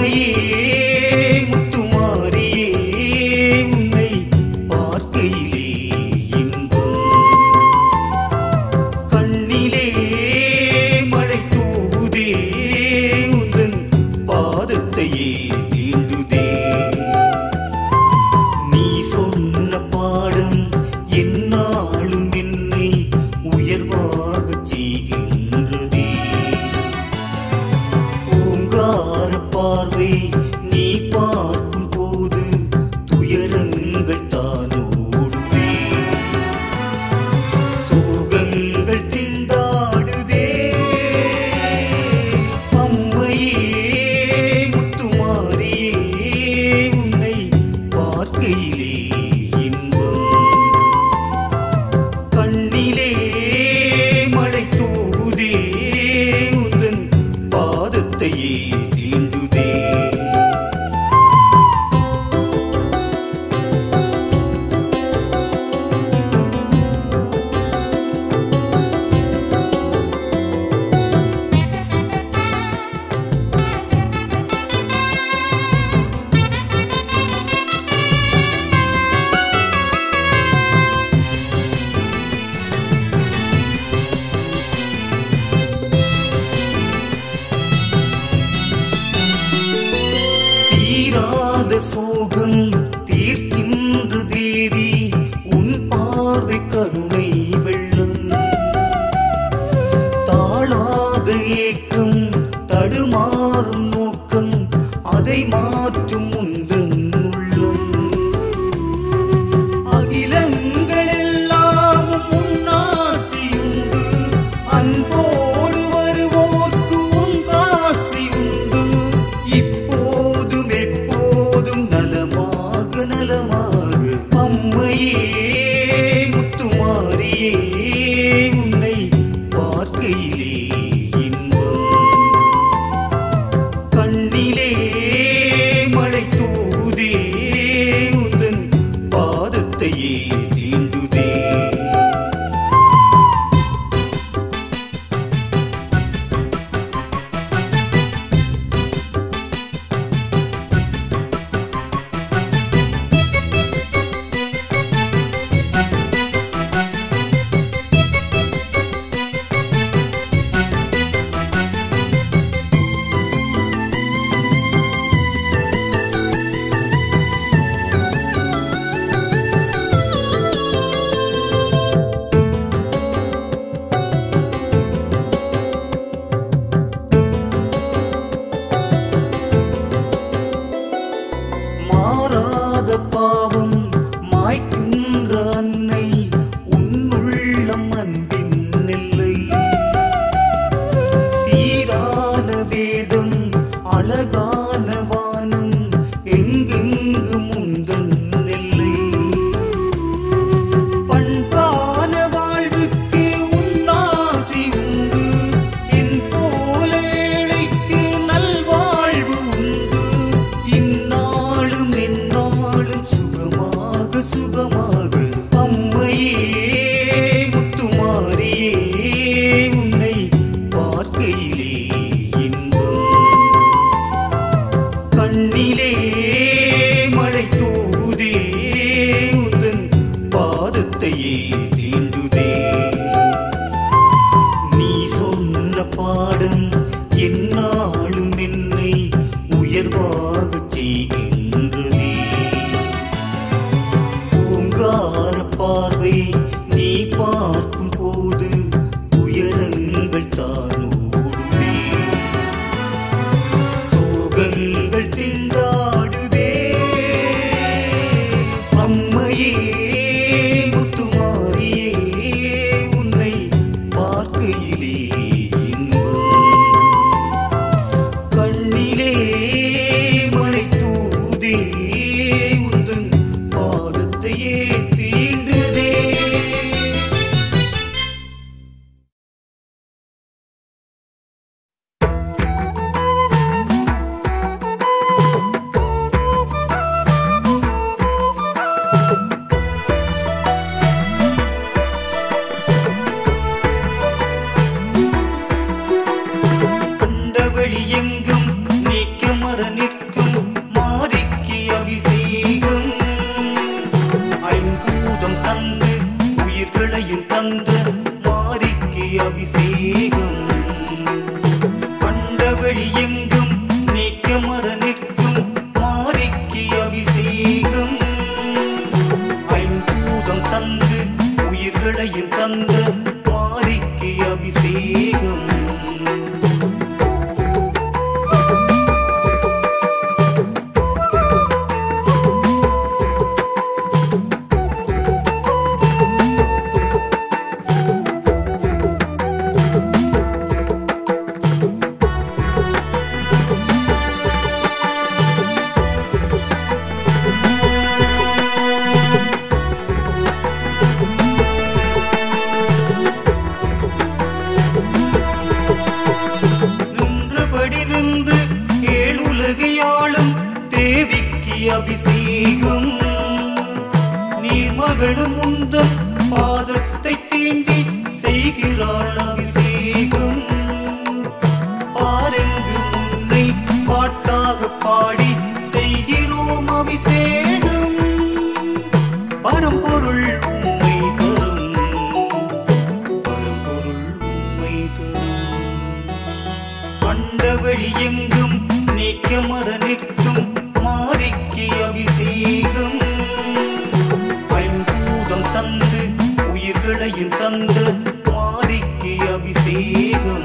அம்மையே முத்துமாரியே உன்னை பார்க்கையிலே இன்பம் கண்ணிலே மழை தூவுதே உந்தன் பாதத்தையே தீண்டுதே நீ சொன்ன பாடம் என்னாலும் என்னை உயர்வாகச் செய்கின்றதே ஓங்கார பார்வை நீ பார்க்கும் போது துயரங்கள் தானோடுதே சோகங்கள் திண்டாடுதே அம்மையே முத்துமாரியே உன்னை பார்க்கையிலே இன்பம் கண்ணிலே மழை தூவுதே உந்தன் பாதத்தையே தீண்டுதே தீராத சோகம் தீர்க்கின்ற தேவி உன் பார்வை கருணை வெள்ளம் தாழாத ஏக்கம் தடுமாறும் நோக்கம் அதை மாற்றும் உந்தன் உள்ளம் அகிலங்கள் எல்லாம் உன்னாட்சியுண்டு அன்போடு வருவோர்க்கு உன் காட்சி உண்டு இப்போதும் எப்போதும் நலமாக நலமாக அம்மையே முத்துமாரியே உன்னை பார்க்கையிலே இன்பம் கண்ணிலே மழை தூதே உந்தன் பாதத்தையே தீண்டுதே மாறாத பாவம் மாய்க்கின்ற அன்னை உன்னுள்ளம் அன்பின் நெல்லை சீரான வேதம் அழகான வானம் எங்கெங்கு முந்தன் நெல்லை பண்பான வாழ்வுக்கு உன்னாசி உண்டு என் போல ஏழைக்கு நல்வாழ்வு உண்டு இந்நாளும் எந்நாளும் சுகமாக சுகமாக அம்மையே முத்துமாரியே உன்னை பார்க்கையிலே இன்பம் கண்ணிலே மழை தூதே உந்தன் பாதத்தையே தீண்டுதே நீ சொன்ன பாடம் என்னாலும் என்னை உயர்வாகச் செய்கின்றதே பூங்கார பார்வை நீ பார்க்கும் போது துயரங்கள் தானோடுதே சோகங்கள் திண்டாடுதே அம்மையே முத்துமாரியே உன்னை பார்க்கையிலே இன்பம் கண்ணிலே மழை தூதே உந்தன் பாதத்தையே தீண்டுதே கண்ட வழி எங்கும் நீக்க மர நிற்க அபிஷேகம் நீர்மகளும் உந்தன் பாதத்தை தீண்டி செய்கிறாள் அபிஷேகம் பாருங்கு உன்னை பாட்டாக பாடி செய்கிறோம் அபிஷேகம் பரம்பொருள் உண்மை தரும் பரம்பொருள் உண்மை தரும் அண்டவெளி எங்கும் நீக்க மர நிற்கும் மாறிக்கு அபிஷேகம் ஐம்பூதம் தந்து உயிர்களையும் தந்து மாறிக்கு அபிஷேகம்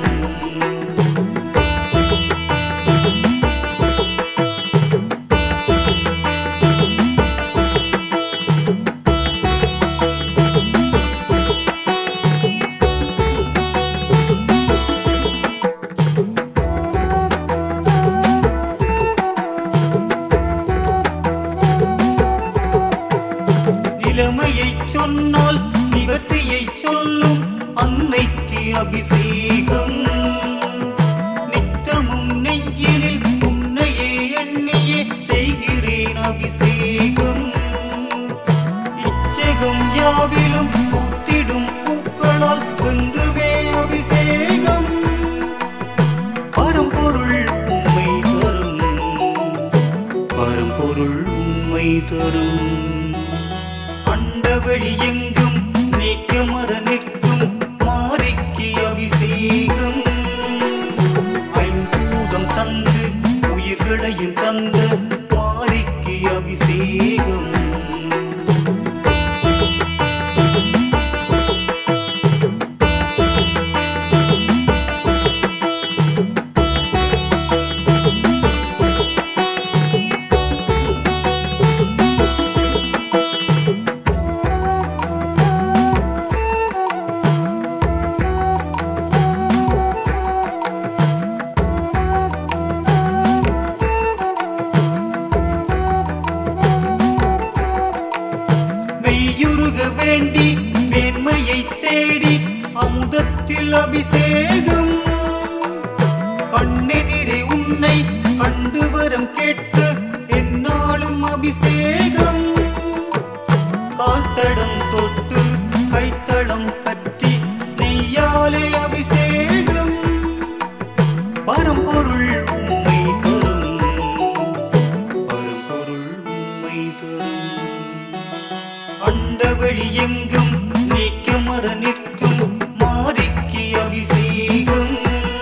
நிலைமையை சொன்னால் நிவர்த்தியை சொல்லும் அன்னைக்கு அபிஷேகம் நித்தமும் நெஞ்சினில் உன்னையே எண்ணியே செய்கிறேன் அபிஷேகம் இச்சகம் யாவிலும் பூத்திடும் பூக்களால் வென்றுவே அபிஷேகம் பரம்பொருள் உண்மை தரும் பரம்பொருள் உண்மை தரும் அண்டவெளி எங்கும் நீக்க மர நிற்கும் மாறிக்கு அபிஷேகம் ஐம்பூதம் தந்து உயிர்களையும் தந்த மாறிக்கு அபிஷேகம் மெய்யுருக வேண்டி மேன்மையை தேடி அமுதத்தில் அபிஷேகம் கண்ணெதிரே உன்னை கண்டு வரம் கேட்டு என்னாலும் அபிஷேகம் காத்தடம் தொட்டு கைத்தளம் பற்றி நெய்யாலே அபிஷேகம் பரம்பொருள் உண்மை தரும் பரம்பொருள் உண்மை தரும் அண்டவெளி எங்கும் நீக்க மர நிற்கும் மாறிக்கு அபிஷேகம்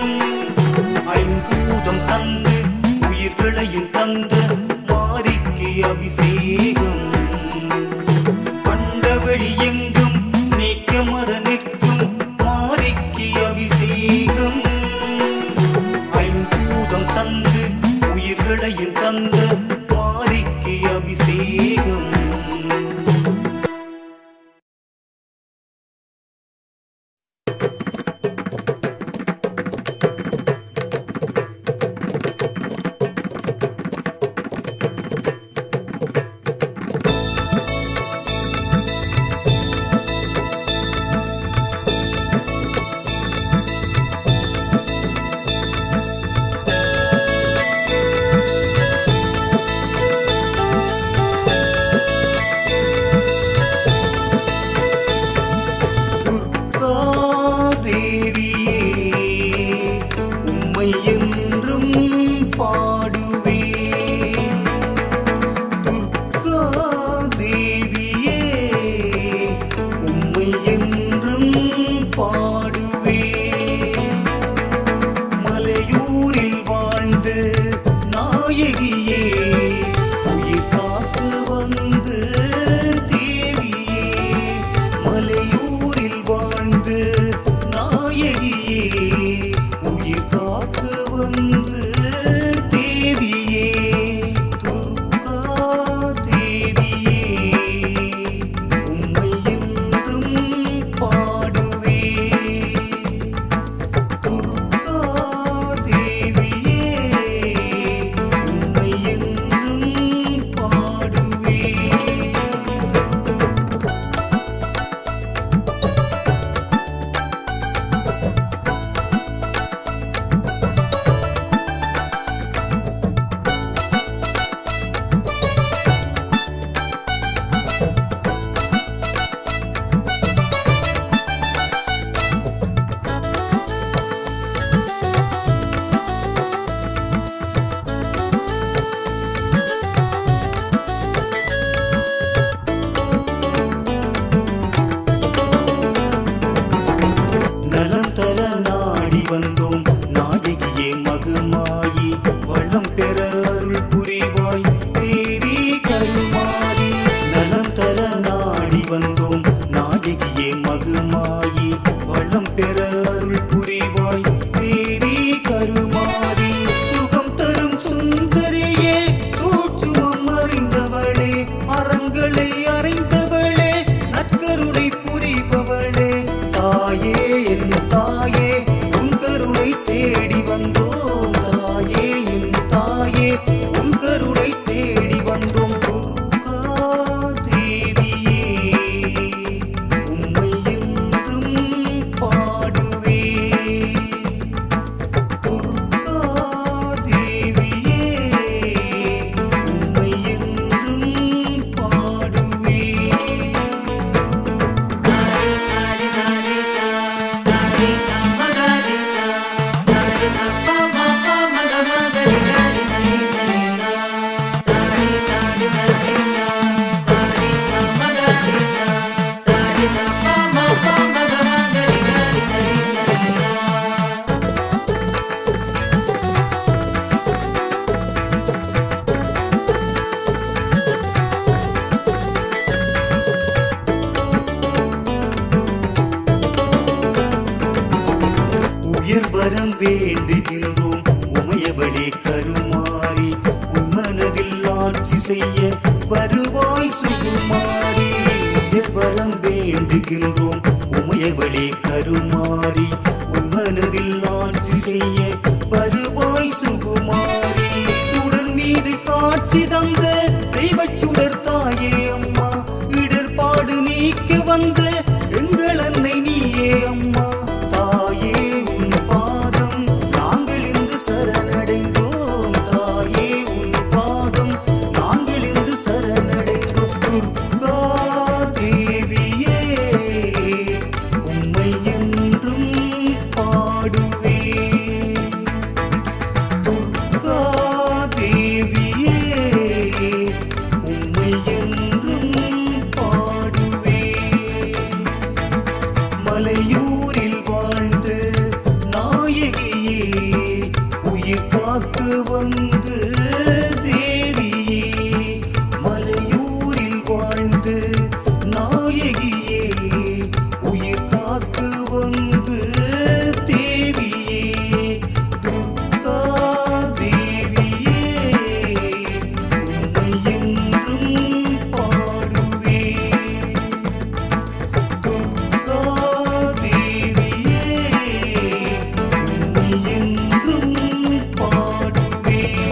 ஐம்பூதம் தந்து உயிர்களையும் தந்த மாறிக்கு அபிஷேகம் அண்டவெளி எங்கும் நீக்க மர நிற்கும் மாறிக்கு அபிஷேகம் ஐம்பூதம் தந்து உயிர்களையும் தந்த மாறிக்கு அபிஷேகம் வேண்டுகின்றோம் உமையவளே கருமாறி உன் மனதில் ஆட்சி செய்ய வருவாய் சுகுமாரி உயர்வரம் வேண்டுகின்றோம் உமையவளே கருமாறி உன் மனதில் ஆட்சி செய்ய வருவாய் சுகுமாரி சுடர் மீது காட்சி தந்த தெய்வச் சுடர் தாயே அம்மா இடர்பாடு நீக்க வந்த எங்கள் அன்னை நீயே அம்மா தாயே உன் பாதம் நாங்கள் இன்று சரணடைந்தோம் தாயே உன் பாதம் நாங்கள் இன்று சரணடைந்தோம் துர்கா தேவியே உம்மை என்றும் பாடுவேன் துர்கா தேவியே உம்மை என்றும் பாடுவேன் மலையூரில் வாழ்ந்து நாயகியே உயிர் காத்து வந்து தேவியே மலையூரில் வாழ்ந்து நாயகியே உயிர் காத்து வந்து தேவியே துர்கா தேவியே உம்மை என்றும் பாடுவேன் துர்கா தேவியே உம்மை என்றும் பாடுவேன்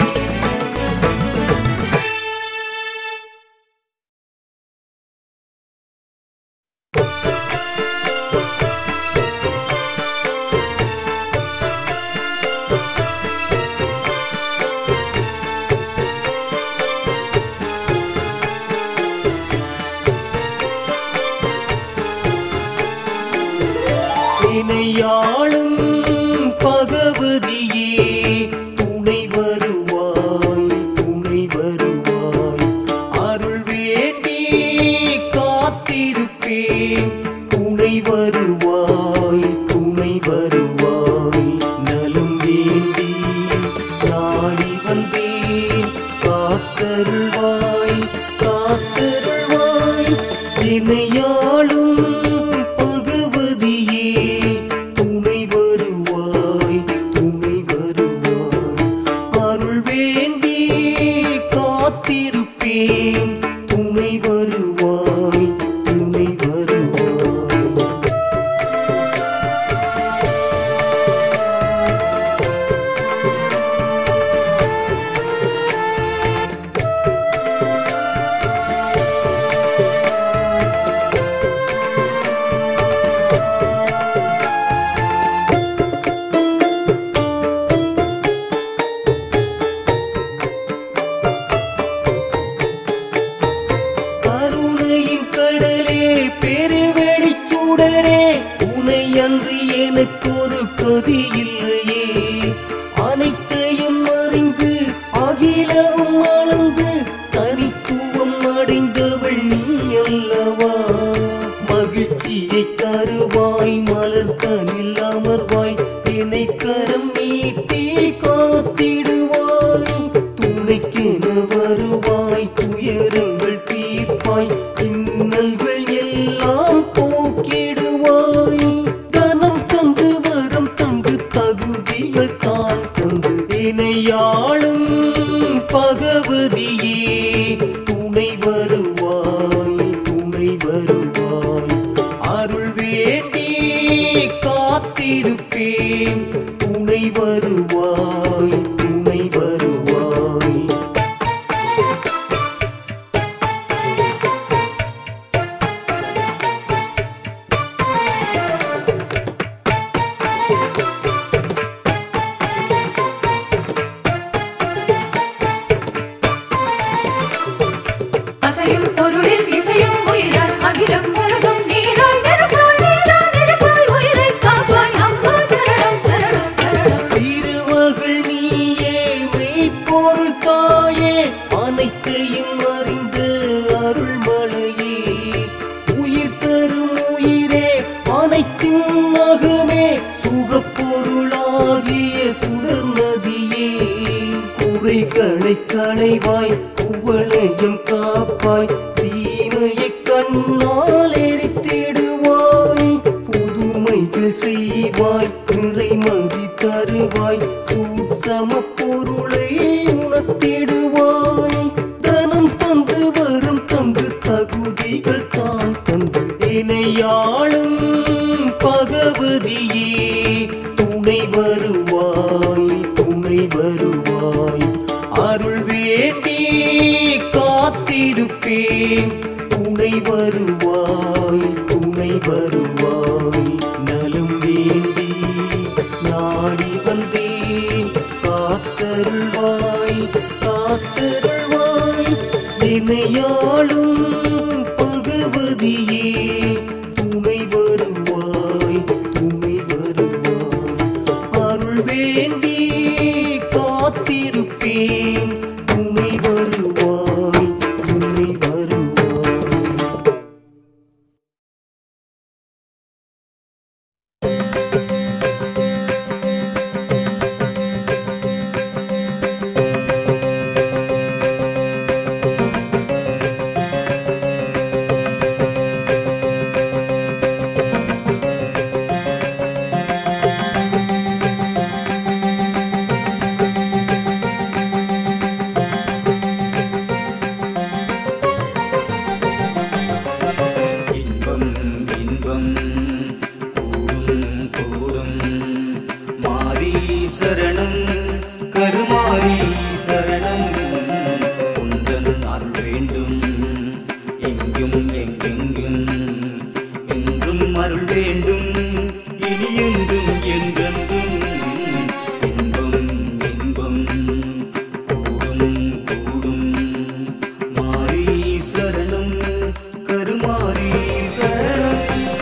இணையாளும் பகவதியே துணை வருவாய் துணை வருவாய் அருள் வேண்டி காத்திருப்பேன் துணை வருவாய் துணை வருவாய் நலம் வேண்டி நாடி வந்தேன் காத்தருள்வாய் காத்தருள்வாய் இணையாளும் பகவதியே துணை வருவாய் துணை வருவாய் அருள் வேண்டி காத்திருப்பேன் துணை வருவாய் துணை வருவாய் கருணையின் கடலே பெருவெளிச் சுடரே உனை அன்றி எனக்கு ஒரு கதி இல்லையே அனைத்தையும் அறிந்து அகிலவும் அளந்து தனித்துவம் அடைந்தவள் நீ அல்லவா மகிழ்ச்சியை தருவாய் மலர்கனில் அமர்வாய் என்னை கரம் நீட்டி காத்திடுவாய் துணைக்கென வருவாய் துயரங்கள் தீர்ப்பாய் இன்னல்கள் எல்லாம் போக்கிடுவாய் தனம் தந்து வரம் தந்து தகுதிகள் தான் தந்து இணையாளும் பகவதியே துணை வருவாய் துணை வருவாய் அருள் வேண்டி காத்திருப்பேன் துணை வருவாய் துணை வருவாய் அசையும் பொருளில் இசையும் உயிராய் அகிலம் முழுதும் நீராய் நெருப்பாய் நீராய் நெருப்பாய் உயிரை காப்பாய் அம்மா சரணம் சரணம் சரணம் திருமகள் நீயே மெய்ப்பொருள் தாயே அனைத்தையும் அறிந்து அருள்மலையே உயிர் தரும் உயிரே அனைத்தின் மகமே சுகப்பொருளாகிய சுடர் நதியே குறைகளை களைவாய் குவளையும் காப்பாய் தீமையை கண்ணால் எரித்திடுவாய் புதுமைகள் செய்வாய் நிறைமதி தருவாய் வருவாய் அருள் வேண்டி காத்திருப்பேன் துணை வருவாய் துணை வருவாய் நலம் வேண்டி நாடி வந்தேன் காத்தருள்வாய் காத்தருள்வாய் இணையாளும் பகவதியே துணை வருவாய் துணை வருவாய் அருள் வேண்டி காத்திருப்பேன் துணை வருவாய் துணை வருவாய் இன்பம் இன்பம் கூடும் கூடும் மாரி சரணம் கருமாரி சரணம் உந்தன் அருள் வேண்டும் எங்கும் எங்கெங்கும் என்றும் அருள் வேண்டும் இனி என்றும் என்றென்றும் இன்பம் இன்பம் கூடும் கூடும் மாரி சரணம் கருமாரி சரணம்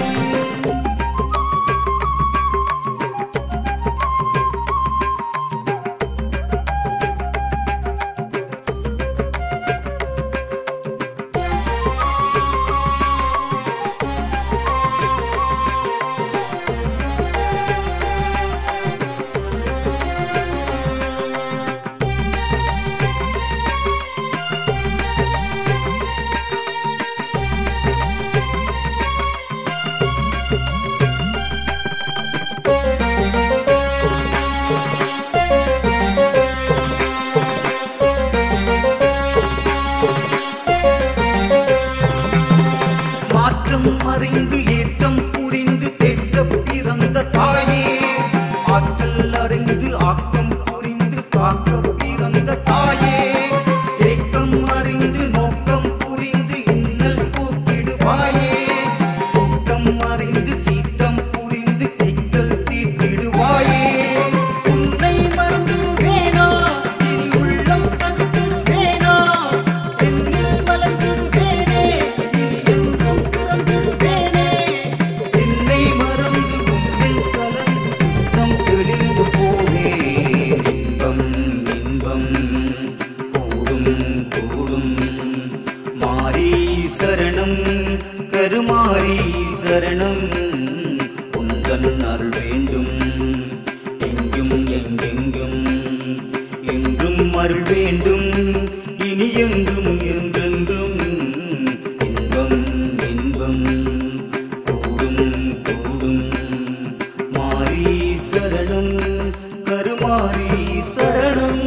மாற்றம் அறிந்து ஏற்றம் புரிந்து தேற்ற பிறந்த தாயே ஆற்றல் அறிந்து ஆக்கம் புரிந்து காக்க பிறந்த தாயே ஏக்கம் அறிந்து நோக்கம் புரிந்து இன்னல் போக்கிடுவாயே கூட்டம் அறிந்து சீற்றம் புரிந்து சிக்கல் தீர்த்திடுவாயே உன்னை மறந்துடுவேனா இனி உள்ளம் தந்திடுவேனா என்னில் மலர்ந்திடுவேனே இனி என்றும் பிறந்திடுவேனே என்னை மறந்து உன்னில் கலந்து சுத்தம் தெளிந்து போவேன் இன்பம் இன்பம் கூடும் கூடும் மாரி சரணம் கருமாரி சரணம் உந்தன் அருள் வேண்டும் எங்கும் எங்கெங்கும் என்றும் அருள் வேண்டும் இனி என்றும் என்றென்றும் இன்பம் இன்பம் கூடும் கூடும் மாரி சரணம் கருமாரி சரணம்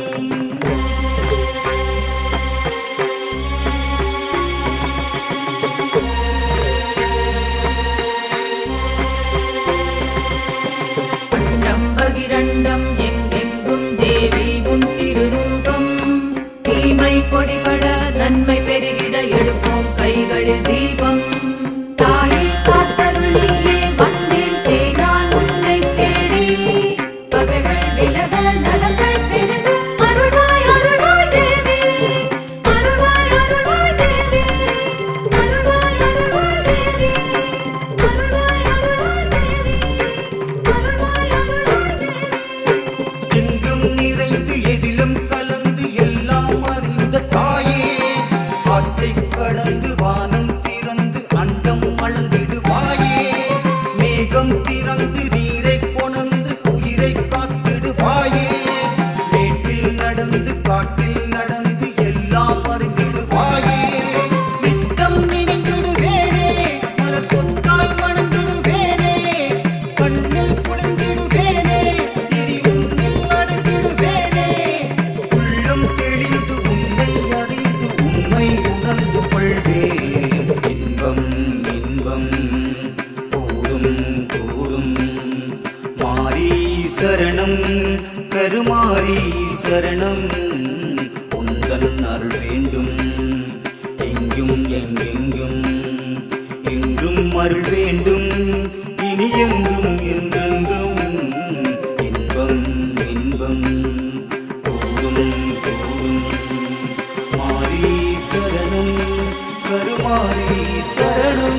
அண்டம் பகிரண்டம் எங்கெங்கும் தேவி உன் திருரூபம் தீமை பொடிபட நன்மை பெருகிட எழுப்போம் கைகளில் தீபம் தாயே காத்தருள் நீயே வந்தேன் செய்தான் உன்னை தேடி பகைகள் விலக நலங்கள் பெருக அருள்வாய் அருள்வாய் தேவி அருள்வாய் அருள்வாய் தேவி அருள்வாய் அருள்வாய் தேவி அருள்வாய் அருள்வாய் தேவி அருள்வாய் அருள்வாய் தேவி எங்கும் நிறைந்து எதிலும் கலந்து எல்லாம் அறிந்த தாயே ஆற்றை கடந்து வானம் திறந்து அண்டம் அளந்திடுவாயே மேகம் திறந்து நீரை கொணர்ந்து உயிரை காத்திடுவாயே மேட்டில் நடந்து காட்டில் நடந்து எல்லாம் அறிந்திடுவாயே நித்தம் நினைந்திடுவேனே மலர் கொத்தாய் மணந்திடுவேனே கண்ணில் குளிர்ந்திடுவேனே இனி உன்னில் அடங்கிடுவேனே உள்ளம் தெளிந்து உன்னை அறிந்து உண்மை உணர்ந்து கொள்வேன் இன்பம் இன்பம் கூடும் கூடும் மாரி சரணம் கருமாரி சரணம் உந்தன் அருள் வேண்டும் எங்கும் எங்கெங்கும் எங்கும் அருள் வேண்டும் இனி எங்கும் என்றென்றும் இன்பம் இன்பம் கூடும் கூடும் மாரி சரணம் கருமாரி சரணம்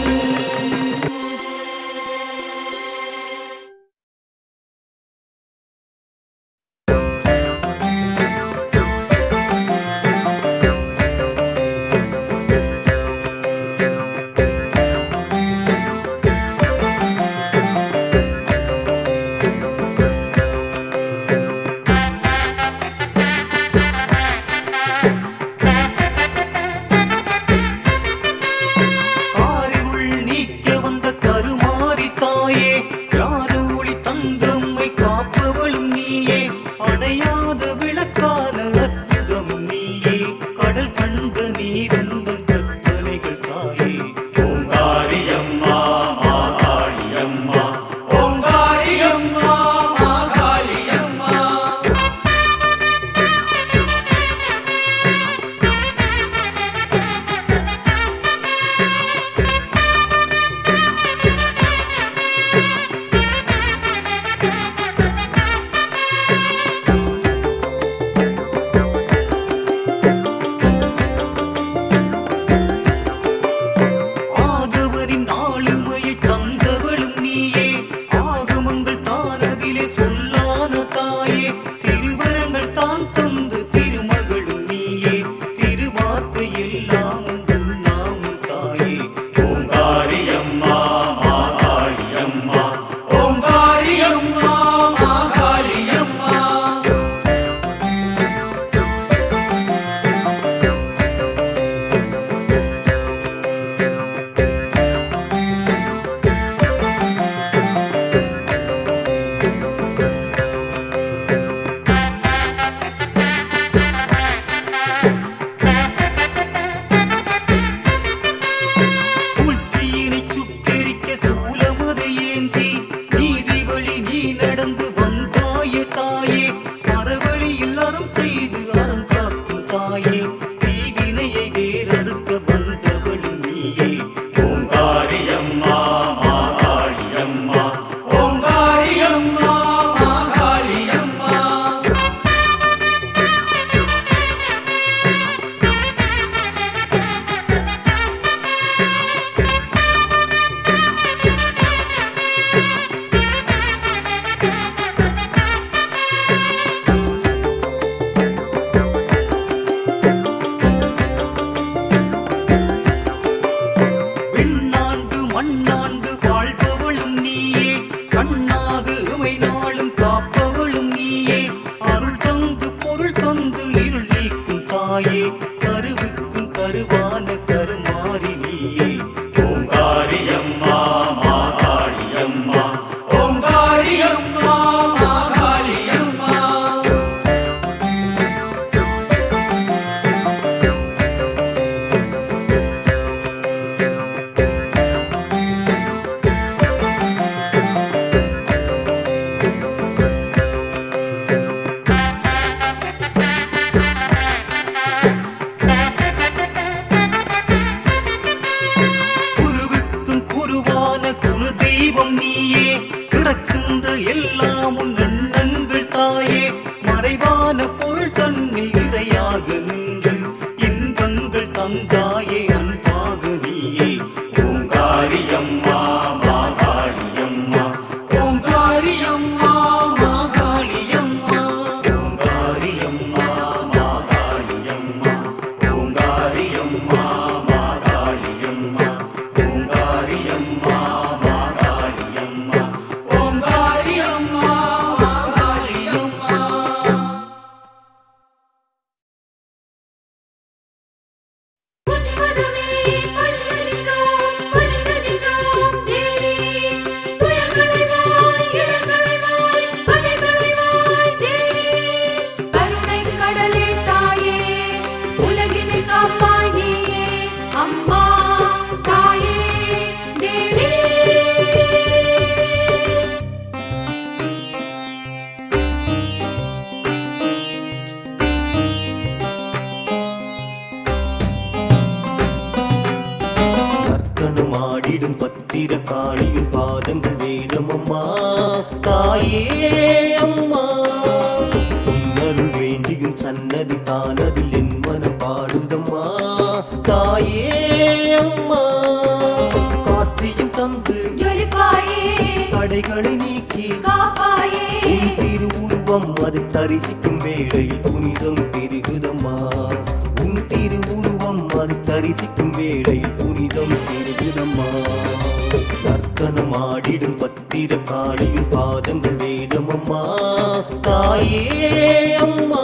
காரிருள் நீக்க வந்த கருமாரி தாயே யாரு ஒளி தந்தம்மை காப்பவளும் நீயே அணையாத விளக்கான அற்புதம் நீயே கடல் கண்ட நீரந்தன் கற்பனைகள் தாயே ஓங்காரியம்மா மாகாளியம்மா ஓங்காரியம்மா மாகாளியம்மா ஆதவரின் ஆளுமையை தந்தவளும் நீயே ஆகமங்கள் தானதிலே சொல்லான தாயே திருவரங்கள் தான் தந்து திருமகளும் நீயே திருவார்த்தை எல்லாம் நாமும் தாயே ஓங்காரியம்மா மாகாளியம்மா ஓங்காரியம்மா மாகாளியம்மா சூழ்ச்சியினை சுட்டெரிக்க சூலமதை ஏந்தி நீதி வழி நீ நடந்து வந்தாயே தாயே மரவழியில் அறம் செய்து அறம் காக்கும் தாயே தீவினையை வேறறுக்க வந்தவளும் நீயே ஓங்காரியம்மா மாகாளியம்மா ஓங்காரியம்மா மாகாளியம்மா விண்ணாண்டு மண்ணாண்டு வாழ்பவளும் நீயே கண்ணாகு உமை நாளும் காப்பவளும் நீயே அருள் தந்து பொருள் தந்து இருள் நீக்கும் தாயே கருவுக்கும் கருவான கருமாறி நீயே ஓங்காரியம்மா மாகாளியம்மா ஓங்காரியம்மா மாகாளியம்மா குருவுக்கும் குருவான குரு தெய்வம் நீயே பிறக்கின்ற எல்லாம் உன் எண்ணங்கள் தாயே மறைவான பொருள் தன்னில் இறையாக நின்று இன்பங்கள் தந்தாயே அன்பாக நீயே ஓங்காரியம்மா மாகாளியம்மா ஓங்காரியம்மா மாகாளியம்மா ஓங்காரியம்மா மாகாளியம்மா ஓங்காரியம்மா மாகாளியம்மா ஓங்காரியம்மா மாகாளியம்மா ஓங்காரியம்மா மாகாளியம்மா உன்மதமே பணிந்து நின்றோம், பணிந்து நின்றோம் தேவி. துயர்களைவாய், இடர்களைவாய், பகைகளைவாய் தேவி. கருணைக் நடனமாடிடும் பத்திர காளியின் பாதங்கள் வேதம் அம்மா தாயே அம்மா உன்னருள் வேண்டியும் சன்னதி தானதில் என் மனம் பாடுதம்மா தாயே அம்மா காட்சியும் தந்து ஜொலிப்பாயே தடைகளை நீக்கி காப்பாயே உன் திருவுருவம் அதை தரிசிக்கும் வேளையில் புனிதம் பெருகுதம்மா உன் திருவுருவம் அதை தரிசிக்கும் வேளையில் புனிதம் பெருகுதம்மா நர்த்தனமாடிடும் பத்திர காளியின் பாதங்கள் வேதமம்மா தாயே அம்மா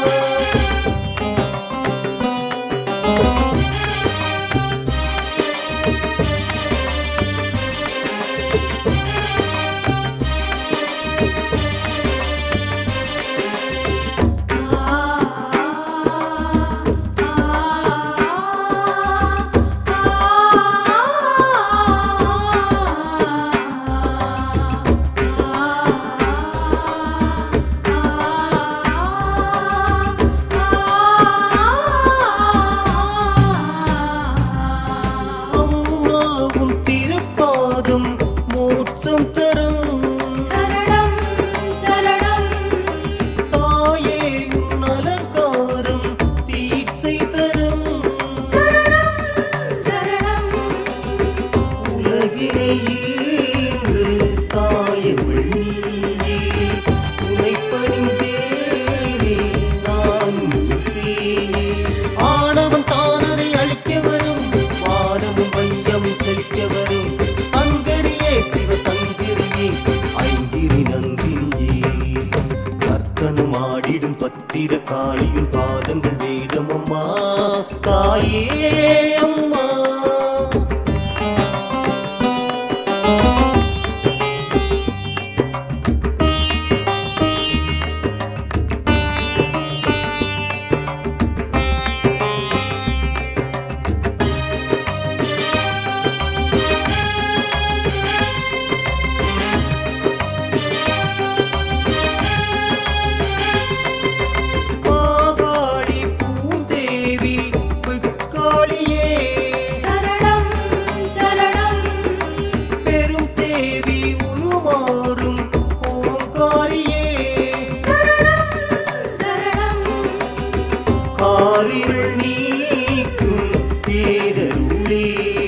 அம்மாவும் திருப்பாதம் மோட்சம் தரும் சரணம் சரணம் தாயே உன் அலங்காரம் தீட்சை தரும் சரணம் சரணம் உலகினை ஈன்று தாயவள் நீயே உனை பணிந்தேனே நான் செய்யே ஆணவம் தானதை அழிக்க வரும் வானமும் மையம் செழிக்க வரும் சங்கரியே சிவ சங்கரியே ஐந்திரி நந்தினியே நர்த்தனம் ஆடிடும் பத்திர காளியின் பாதங்கள் வேதம் அம்மா தாயே அம்மா மாகாளி பூதேவி புக்காளியே சரணம் சரணம் பெரும் தேவி உருமாறும் ஓங்காரியே சரணம் சரணம் காரிருள் நீக்கும் பேரருளே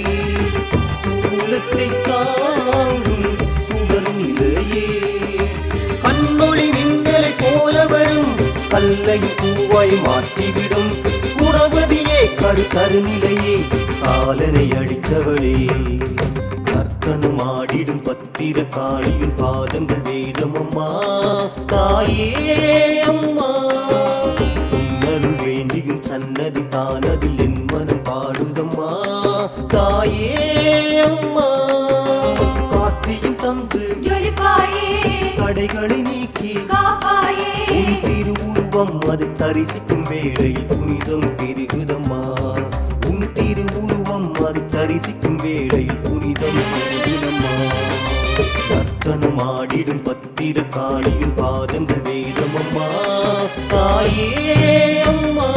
சூலத்தை தாங்கும் சுடர் நிலையே கண்ணொளி மின்னலை போல வரும் கல்லை பூவாய் மாற்றிவிடும் குணவதியே கரு கருநிலையே காலனை அழித்தவளே நர்த்தனம் ஆடிடும் பத்திர காளியின் பாதங்கள் வேதம் அம்மா தாயே அம்மா உன்னருள் வேண்டியும் சன்னதி தானதில் என் மனம் பாடுதம்மா தாயே அம்மா காட்சியும் தந்து ஜொலிப்பாயே தடைகளை நீக்கி காப்பாயே உன் திருவுருவம் அது தரிசிக்கும் வேளையில் புனிதம் பெருகுதம்மா உன் திருவுருவம் அது தரிசிக்கும் வேளையில் புனிதம் பெருகுதம்மா நர்த்தனம் ஆடிடும் பத்திர காளியின் பாதங்கள் வேதமம்மா தாயே அம்மா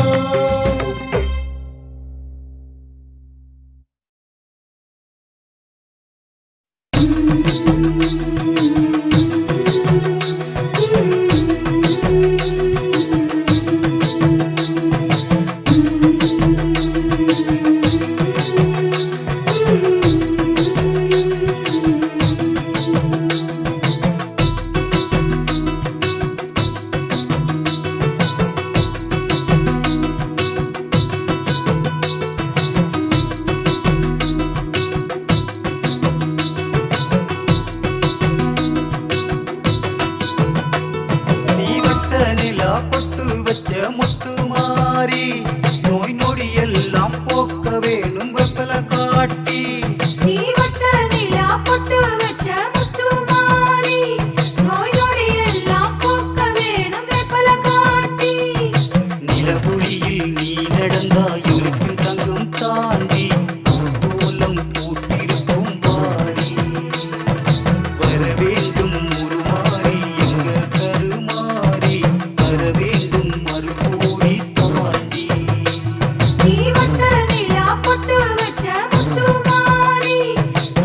நீ வட்ட நிலா பொட்டு வச்ச முத்து மாறி நோய் நொடி எல்லாம் போக்க வேணும் வெப்பல காட்டி நீ வட்ட நிலா பொட்டு வச்ச முத்துமாரி நோய் நொடி எல்லாம் போக்க வேணும் வெப்பல காட்டி நிலவுளியில் நீ நடந்தாய் உனக்கும் தங்கும் தாண்டி கோலம் பூத்திருக்கும் வாரி வர வேண்டும் உருமாறி எங்க கருமாறி வர வேண்டும் மறுபோடி தாண்டி நீ வட்ட நிலா பொட்டு வச்ச முத்துமாரி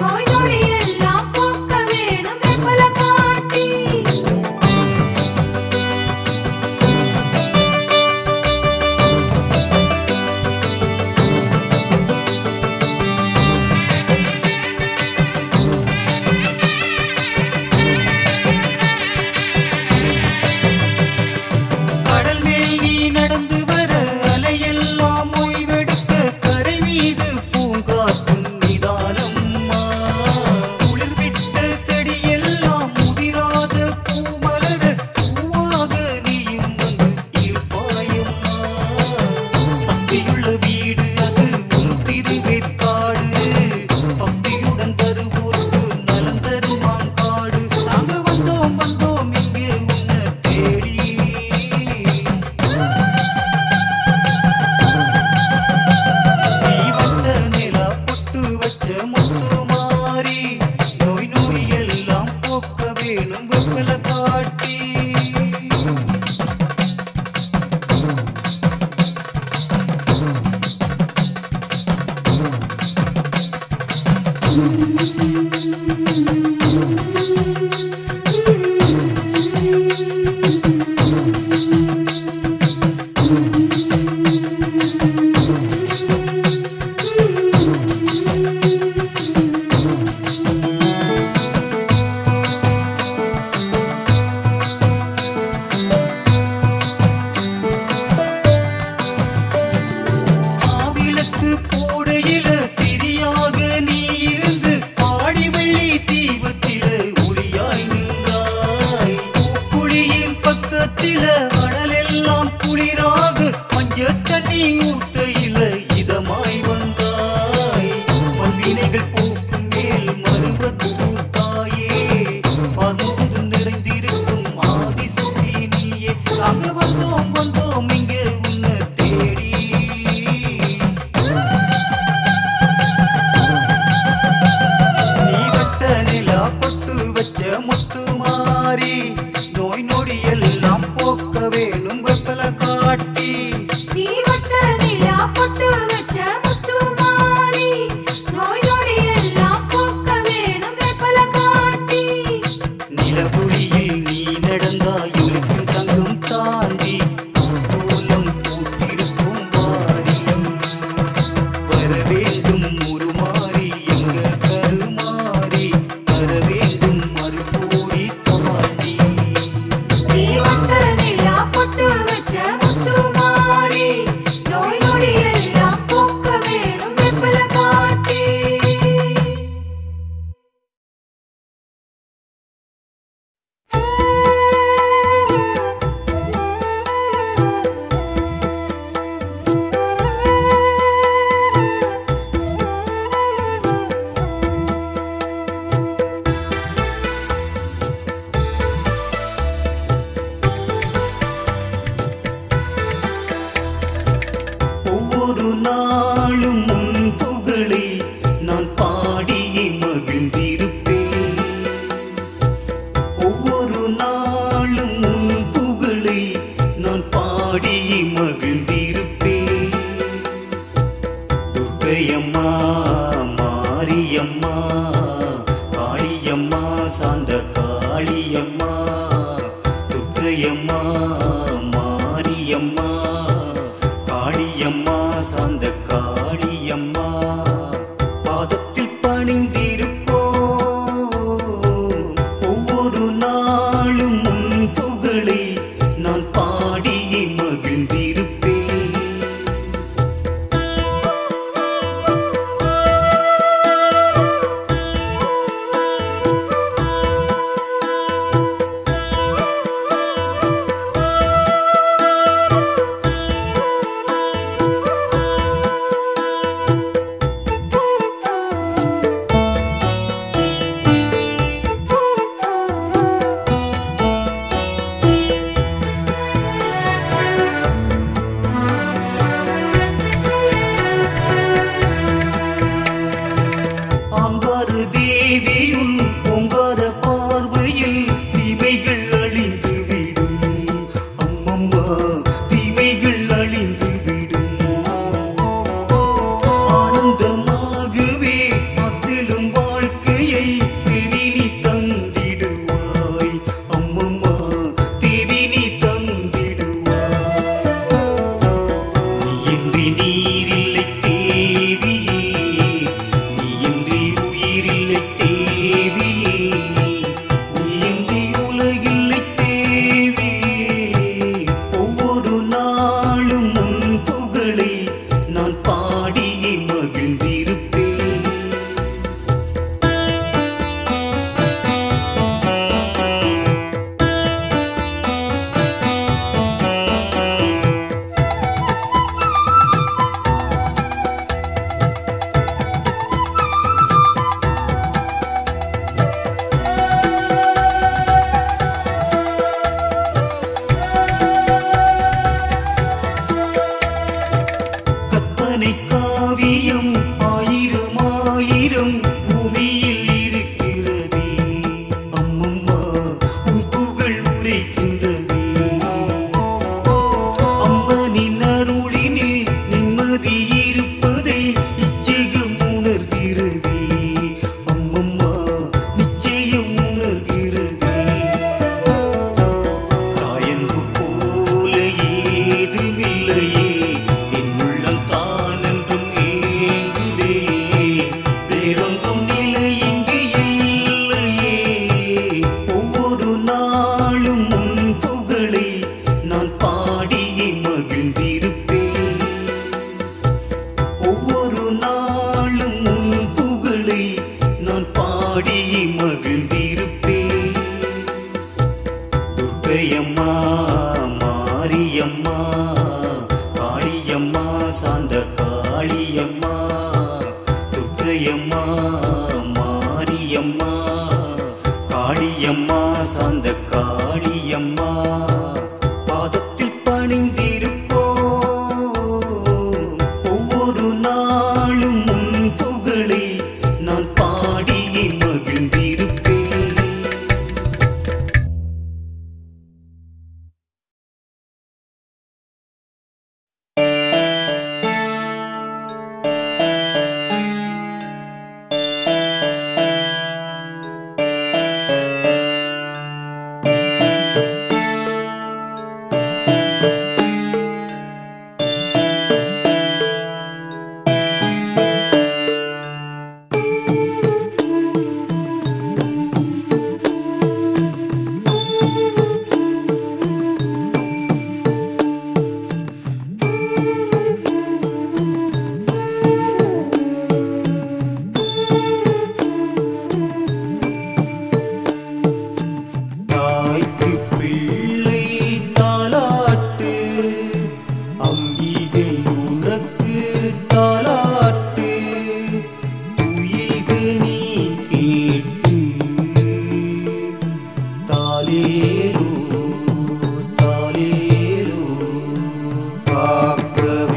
ஆவிளக்கு போடையில திரியாக நீ இருந்து ஆடி வெள்ளி தீபத்தில ஒளியாய் நின்றாய் குழியின் பக்கத்தில அடலெல்லாம் குளிராக மஞ்ச தண்ணி ஊத்தையில இதமாய் வந்தாய் மந்தினைகள் போக்கும் மேல் மருவத்து தாயே பருவது நிறைந்திருக்கும் ஆதிசக்தி நீயே அங்க வந்தோம் வந்தோம் இங்கே உன்னை தேடி நீ வட்ட நிலா பொட்டு வச்ச முத்து மாறி நோய் நொடி எல்லாம் போக்க வேணும் வெப்பல காட்டி நீ வட்ட நிலா பொட்டு வச்ச முத்துமாரி நோய் நொடி எல்லாம் போக்க வேணும் வெப்பல காட்டி நிலவுளியில் நீ நடந்தாய் ஒலிக்கும் தங்கம் தாண்டி பூக்கோலம் பூத்திருக்கும் வாரி வர வேண்டும் உருமாறி எங்க கருமாறி வர வேண்டும் மறுபூரி தாண்டி நீ வட்ட நிலா பொட்டு வச்ச முத்துமாரி நோய் நொடி எல்லாம் போக்க வேணும் வெப்பல காட்டி ஒவ்வொரு நாளும் உன் புகழை நான் பாடியே மகிழ்ந்திருப்பேன் ஒவ்வொரு நாளும் உன் புகழை நான் பாடியே மகிழ்ந்திருப்பேன் துர்க்கையம்மா மாரியம்மா காளியம்மா சாந்த காளியம்மா துர்க்கையம்மா மாரியம்மா காளியம்மா சாந்த காளியம்மா பாதத்தில் பணிந்திருப்போம் ஒவ்வொரு நாளும் உன் புகழை நான் பாடியே மகிழ்ந்திருப்பேன் ஆங்காறு தேவியுன் பொங்கார பார்வையில் தீமைகள் அழிந்து விடும் அம்மம்மா தீமைகள் அழிந்து விடும் ஆனந்தமாகவே அத்திலும் வாழ்க்கையை பெரினி தந்திடுவாய் அம்மம்மா தேவி நீ தந்திடுவாய் நீயின்றி நீரில்லை தேவியே நீயின்றி உயிரில்லை தேவியே நீயின்றி உலகில்லை தேவியே ஒவ்வொரு நாளும் உன் புகழை நான் பாடியே மகிழ்ந்திருப்பேன்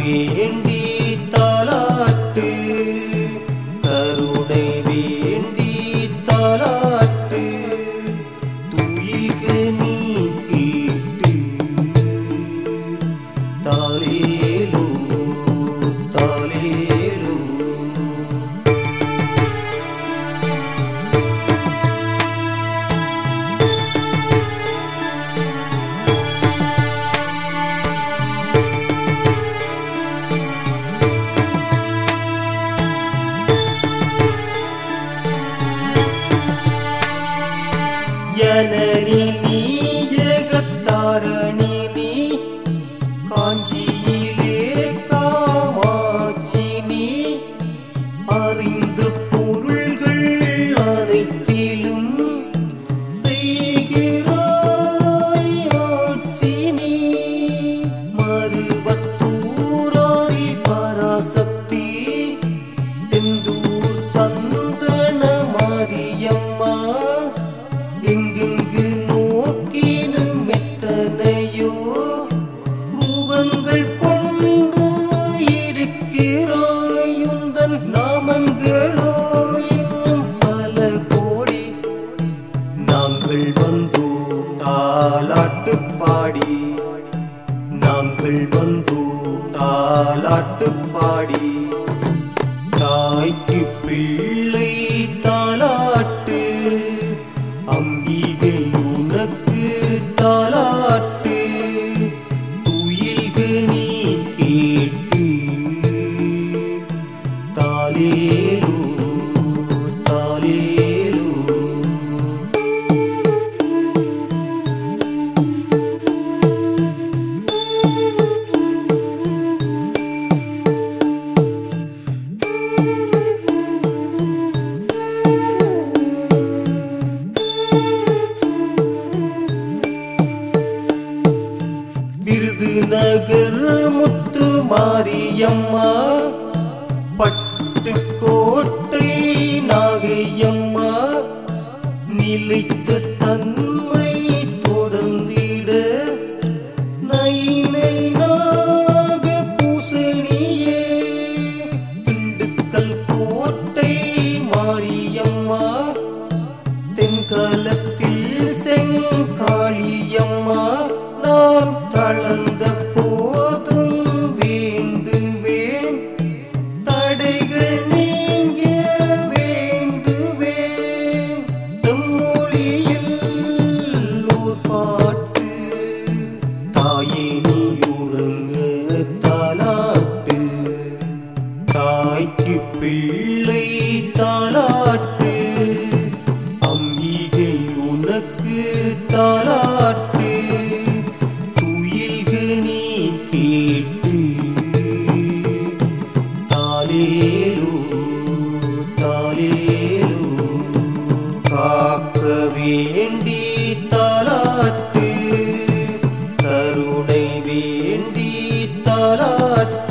வேண்டி தாலாட்டு கருணை வேண்டி தாலாட்டு துயில்க நீ கேட்டு தாலேலோ தாலேலோ ஜனனி நீ ஜெகத்தாரணி நீ காஞ்சியிலே காமாட்சி நீ அறிந்த பொருள்கள் அனைத்திலும் செய்கிறாய் ஆட்சி நீ மறுபத்தூராய் பராசக்தி தெந்தூர் சந்தன மாரியம்மா எங்கெங்கு நோக்கினும் எத்தனையோ ரூபங்கள் கொண்டு இருக்கிறாயுந்தன் நாமங்களோ இன்னும் பல கோடி நாங்கள் வந்தோம் தாலாட்டு பாடி நாங்கள் வந்தோம் தாலாட்டு பாடி தாய்க்கு பிள்ளை தாலாட்டு அம்பிகை உனக்கு தாலாட்டு துயில்க நீ கேட்டு தாலேலோ தாலேலோ விருதுநகர் முத்து மாரியம்மா பட்டுக்கோட்டை நாகையம்மா நிலைத்த தன்மை தொடர்ந்திட நைனை நாக பூசணியே திண்டுக்கல் கோட்டை மாரியம்மா தென்காலத்தில் செங்காளியம்மா நான் தளர்ந்த போதும் வேண்டுவேன் தடைகள் நீங்க வேண்டுவேன் தம்மொழியில் ஓர் பாட்டு தாயே நீ உறங்க தாலாட்டு தாய்க்கு பிள்ளை தாலாட்டு அம்பிகை உனக்கு தாலாட்டு துயில்க நீ கேட்டு தாலேலோ தாலேலோ காக்க வேண்டி தாலாட்டு கருணை வேண்டி தாலாட்டு